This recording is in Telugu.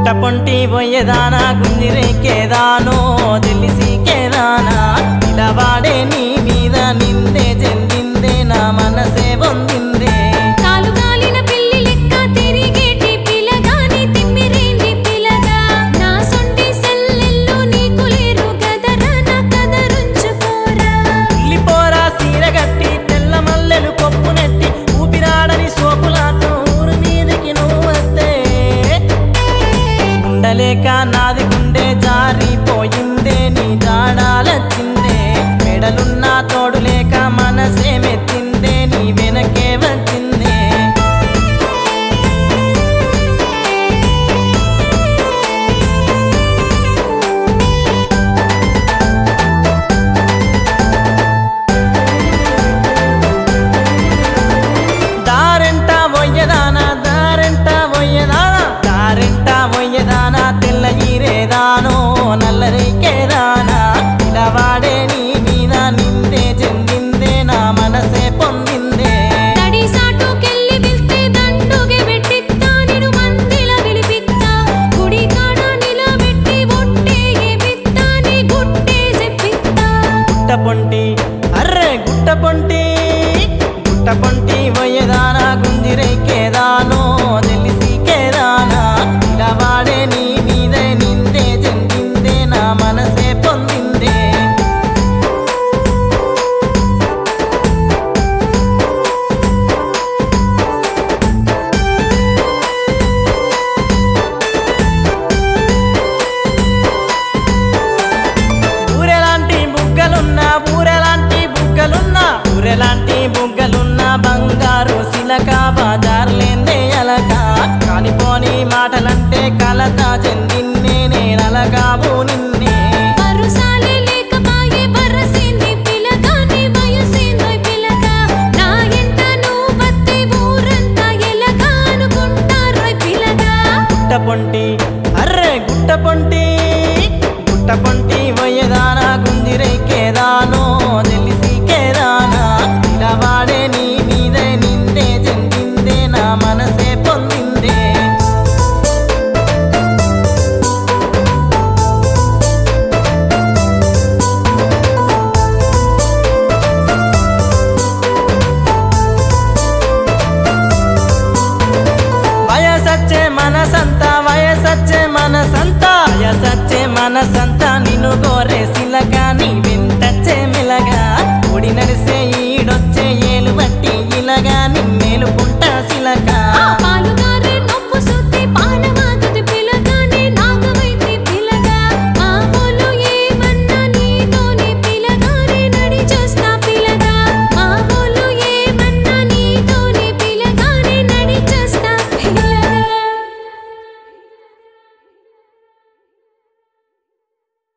పొంటి పోయేదానా గుంజిరేకేదానో తెలిసికేదానా ఇలా వాడే నీ మీద నిందే చెందిందే నా మనసే పొందిందే కాలు కాలిన పిల్లి లెక్క తిరిగేటి పిలగాని తిమ్మిరేంది పిలగా నా సొంటి సెల్లెళ్ళు నీకు లేరు గదరా నా కదరుంచుకోరా ఉల్లిపోరా సీరగట్టి తెల్ల మల్లెలు కొప్పు నెట్టి ఊపిరాడని సోపులాతో ఊరు మీదికి నువ్వు వస్తే ఉండలేక నాది గుండె జారిపోయిందే నీ జాడాలచ్చిందే మెడలున్న తోడు లేక మనసే మెత్తిందే నీ వెనకే వచ్చిందే దారెంట వయ్యదానా దారెంట వయ్యదానా దారెంట వయ్యదానా తెల్ల ఈరేదానో నల్లరేకేదానా ఇలా వాడే నీ మీద నిందే చెందిందే నా మనసే పొందిందే తడి సాటుకెళ్ళి వెళ్తే దండుగే పెట్టిత్తా నిన్ను మందిల విలిపిత్తా గుడి కాడ నిలబెట్టి ఒట్టే ఏపిత్తా నీ గుట్టే చెప్పిత్తా గుట్ట పొంటి అర్రే గుట్ట పొంటి గుట్ట పొంటి వయ్యదానా గుంజిరేకేదానో తెలిసికేదానా ఇలా వాడే నీ మీద నిందే చెందిందే నా మనసే పొందిందే ఊరెలాంటి బుగ్గలున్నా ఊరెలాంటి బుగ్గలున్నా ఊరెలాంటి బుగ్గలున్నా బంగారు సిలక బాజార్లేందే అలక కాలిపోని మాటలంటే కలత చెందిన్నే నేనలగాబు నిన్నే పరుసాలే లేకపాయే బర్రసేంది పిలగా నీ వయసేందోయ్ పిలగా నా ఎంట నువ్వు వత్తే ఊరంతా ఎలగా అనుకుంటారోయ్ పిలగా గుట్ట పొంటి అర్రే గుట్ట పొంటి గుట్ట పొంటి వయ్యదానా గుంజిరేకేదానో తెలిసికేదానా ఇలా వాడే నీ మీద నిందే చెందిందే నా మనసే పొందిందే వయసచ్చే మనసంత వయసచ్చే మనసంత వయసచ్చే మనసంత నిన్ను కోరే